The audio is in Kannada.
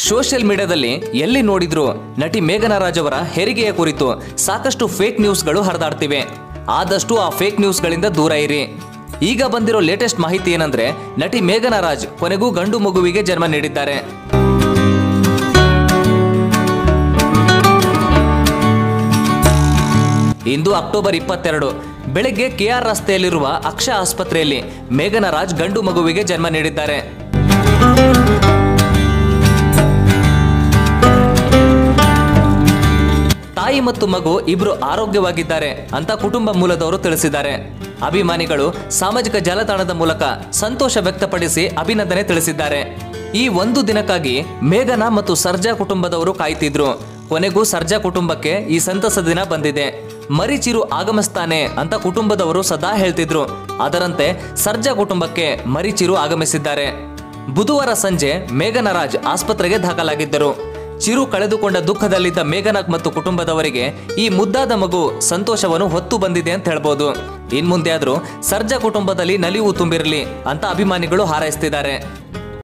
ಸೋಷಿಯಲ್ ಮೀಡಿಯಾದಲ್ಲಿ ಎಲ್ಲಿ ನೋಡಿದ್ರು ನಟಿ ಮೇಘನಾ ರಾಜ್ ಅವರ ಹೆರಿಗೆಯ ಕುರಿತು ಸಾಕಷ್ಟು ಫೇಕ್ ನ್ಯೂಸ್ಗಳು ಹರಿದಾಡ್ತಿವೆ ಆದಷ್ಟು ಆ ಫೇಕ್ ನ್ಯೂಸ್ಗಳಿಂದ ದೂರ ಇರಿ ಈಗ ಬಂದಿರೋ ಲೇಟೆಸ್ಟ್ ಮಾಹಿತಿ ಏನಂದ್ರೆ ನಟಿ ಮೇಘನಾ ರಾಜ್ ಕೊನೆಗೂ ಗಂಡು ಮಗುವಿಗೆ ಜನ್ಮ ನೀಡಿದ್ದಾರೆ ಇಂದು ಅಕ್ಟೋಬರ್ ಇಪ್ಪತ್ತೆರಡು ಬೆಳಗ್ಗೆ ಕೆಆರ್ ರಸ್ತೆಯಲ್ಲಿರುವ ಅಕ್ಷ ಆಸ್ಪತ್ರೆಯಲ್ಲಿ ಮೇಘನಾ ರಾಜ್ ಗಂಡು ಮಗುವಿಗೆ ಜನ್ಮ ನೀಡಿದ್ದಾರೆ ತಾಯಿ ಮತ್ತು ಮಗು ಇಬ್ರು ಆರೋಗ್ಯವಾಗಿದ್ದಾರೆ ಅಂತ ಕುಟುಂಬ ಮೂಲದವರು ತಿಳಿಸಿದ್ದಾರೆ ಅಭಿಮಾನಿಗಳು ಸಾಮಾಜಿಕ ಜಾಲತಾಣದ ಮೂಲಕ ಸಂತೋಷ ವ್ಯಕ್ತಪಡಿಸಿ ಅಭಿನಂದನೆ ತಿಳಿಸಿದ್ದಾರೆ ಈ ಒಂದು ದಿನಕ್ಕಾಗಿ ಮೇಘನಾ ಮತ್ತು ಸರ್ಜಾ ಕುಟುಂಬದವರು ಕಾಯ್ತಿದ್ರು ಕೊನೆಗೂ ಸರ್ಜಾ ಕುಟುಂಬಕ್ಕೆ ಈ ಸಂತಸ ದಿನ ಬಂದಿದೆ ಮರಿಚಿರು ಆಗಮಿಸ್ತಾನೆ ಅಂತ ಕುಟುಂಬದವರು ಸದಾ ಹೇಳ್ತಿದ್ರು ಅದರಂತೆ ಸರ್ಜಾ ಕುಟುಂಬಕ್ಕೆ ಮರಿಚಿರು ಆಗಮಿಸಿದ್ದಾರೆ ಬುಧವಾರ ಸಂಜೆ ಮೇಘನಾ ರಾಜ್ ಆಸ್ಪತ್ರೆಗೆ ದಾಖಲಾಗಿದ್ದರು ಚಿರು ಕಳೆದುಕೊಂಡ ದುಃಖದಲ್ಲಿದ್ದ ಮೇಘನಾಗ್ ಮತ್ತು ಕುಟುಂಬದವರಿಗೆ ಈ ಮುದ್ದಾದ ಮಗು ಸಂತೋಷವನ್ನು ಹೊತ್ತು ಬಂದಿದೆ ಅಂತ ಹೇಳ್ಬೋದು ಇನ್ಮುಂದೆ ಆದ್ರೂ ಸರ್ಜಾ ಕುಟುಂಬದಲ್ಲಿ ನಲಿವು ತುಂಬಿರಲಿ ಅಂತ ಅಭಿಮಾನಿಗಳು ಹಾರೈಸ್ತಿದ್ದಾರೆ